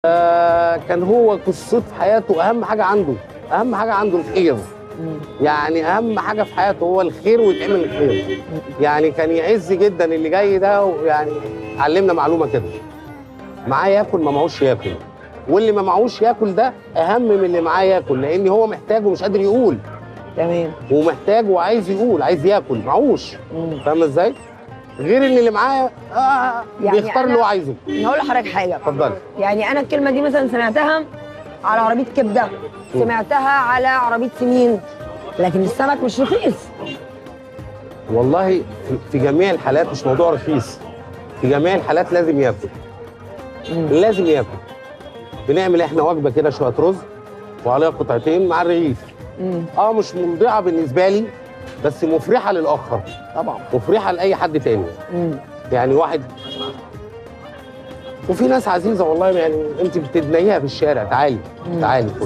آه كان هو قصته في حياته اهم حاجه عنده اهم حاجه عنده الخير يعني اهم حاجه في حياته هو الخير ويتعمل الخير يعني كان يعز جدا اللي جاي ده ويعني علمنا معلومه كده معاه ياكل ما معهوش ياكل واللي ما معهوش ياكل ده اهم من اللي معاه ياكل لان هو محتاج ومش قادر يقول تمام ومحتاج وعايز يقول عايز ياكل معهوش مم. فاهم ازاي غير ان اللي معاه آه يعني بيختار أنا- اللي هو عايزه هقول لحضرتك حاجه اتفضلي يعني انا الكلمه دي مثلا سمعتها على عربيه كبده سمعتها على عربيه سمين لكن السمك مش رخيص والله في- في جميع الحالات مش موضوع رخيص في جميع الحالات لازم ياكل لازم ياكل بنعمل احنا وجبه كده شويه رز وعليها قطعتين مع الرغيف مم. اه مش ممضعه بالنسبه لي بس مفرحه للاخر طبعا مفرحه لاي حد تاني مم. يعني واحد وفي ناس عزيزه والله يعني انت بتدنيها في الشارع تعالي تعالي خد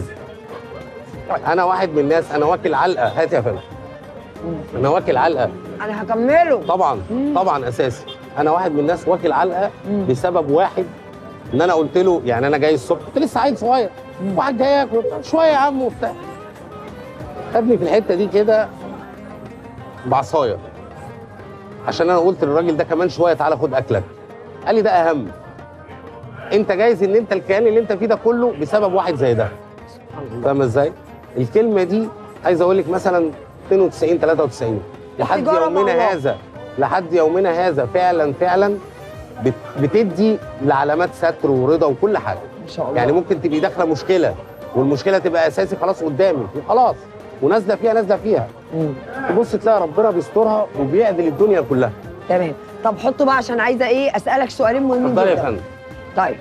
انا واحد من الناس انا واكل علقه هات يا فندم انا واكل علقه انا هكمله طبعا مم. طبعا اساسي انا واحد من الناس واكل علقه مم. بسبب واحد ان انا قلت له يعني انا جاي الصبح كنت لسه عيل صغير مم. واحد جاي ياكل شويه يا عم وبتاع خدني في الحته دي كده بعصايه عشان انا قلت للراجل ده كمان شويه تعالى خد اكلك قال لي ده اهم انت جايز ان انت الكيان اللي انت فيه ده كله بسبب واحد زي ده فاهم ازاي الكلمه دي عايز اقول لك مثلا 92 93 لحد التجارة مع يومنا الله. هذا لحد يومنا هذا فعلا فعلا بت- بتدي لعلامات ستر ورضا وكل حاجه ان شاء الله يعني ممكن تبقي داخله مشكله والمشكله تبقى اساسي خلاص قدامك وخلاص ونازله فيها نازله فيها مم. تبص تلاقي ربنا بيسترها وبيعدل الدنيا كلها تمام طب حطه بقى عشان عايزه ايه اسالك سؤالين مهمين اتفضلي يا جدا فندم طيب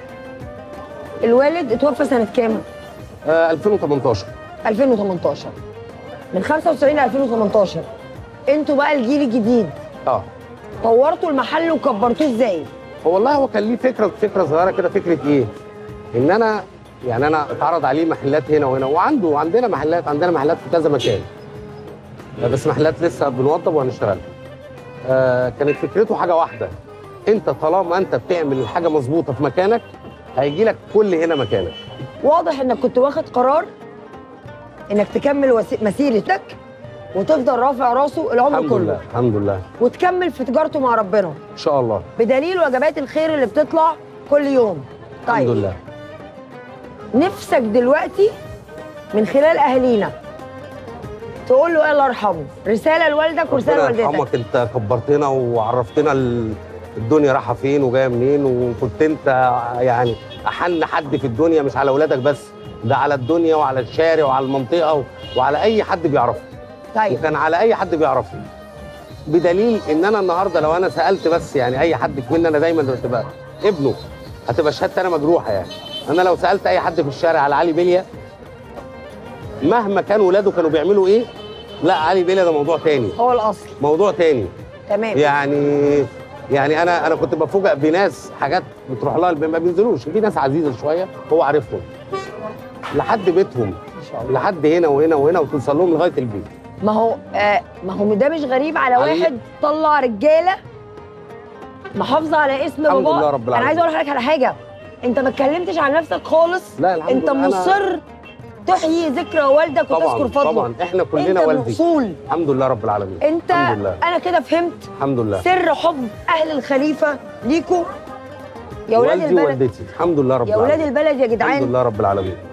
الوالد اتوفى سنه كام آه 2018 2018 من 95 ل 2018 انتوا بقى الجيل الجديد اه طورتوا المحل وكبرتوه ازاي هو والله هو كان ليه فكره فكره صغيره كده فكره ايه؟ ان انا يعني انا اتعرض عليه محلات هنا وهنا وعنده وعندنا محلات عندنا محلات في كذا مكان آه، بس محلات لسه بنوضب وهنشتغل آه كانت فكرته حاجه واحده انت طالما انت بتعمل الحاجه مظبوطه في مكانك هيجي لك كل هنا مكانك واضح انك كنت واخد قرار انك تكمل وسي... مسيرتك وتفضل رافع راسه العمر الحمد كله لله الحمد لله وتكمل في تجارته مع ربنا ان شاء الله بدليل وجبات الخير اللي بتطلع كل يوم الحمد لله نفسك دلوقتي من خلال اهالينا تقول له ايه الله يرحمه رساله لوالدك ورساله ربنا لوالدتك يرحمك انت كبرتنا وعرفتنا ال- الدنيا رايحه فين وجايه منين وكنت انت يعني احن حد في الدنيا مش على اولادك بس ده على الدنيا وعلى الشارع وعلى المنطقه و- وعلى اي حد بيعرفه طيب وكان على اي حد بيعرفه بدليل ان انا النهارده لو انا سالت بس يعني اي حد مننا انا دايما بتبقى ابنه هتبقى شهادتي انا مجروحه يعني انا لو سالت اي حد في الشارع على علي بليا مهما كان ولاده كانوا بيعملوا ايه لا علي بليا ده موضوع تاني هو الاصل موضوع تاني تمام يعني يعني انا انا كنت بفوجئ بناس حاجات بتروح لها الب- ما بينزلوش في ناس عزيزه شويه هو عارفهم لحد بيتهم ان شاء الله لحد هنا وهنا وهنا وتوصل لهم لغايه البيت ما هو آه ما هو ده مش غريب على علي- واحد طلع رجاله محافظه على اسم الحمد بابا لله رب انا عايزه العالمين. اقول لحضرتك على حاجه انت ما اتكلمتش عن نفسك خالص لا الحمد انت لله أنا- مصر تحيي ذكرى والدك وتذكر طبعا فضله طبعا احنا انت كلنا من والدي اصول الحمد لله رب العالمين انت الحمد لله انا كده فهمت الحمد لله سر حب اهل الخليفه ليكوا يا ولاد والدي البلد ووالدتي الحمد لله رب يا ولاد العالمين البلد يا الحمد جدعان لله رب العالمين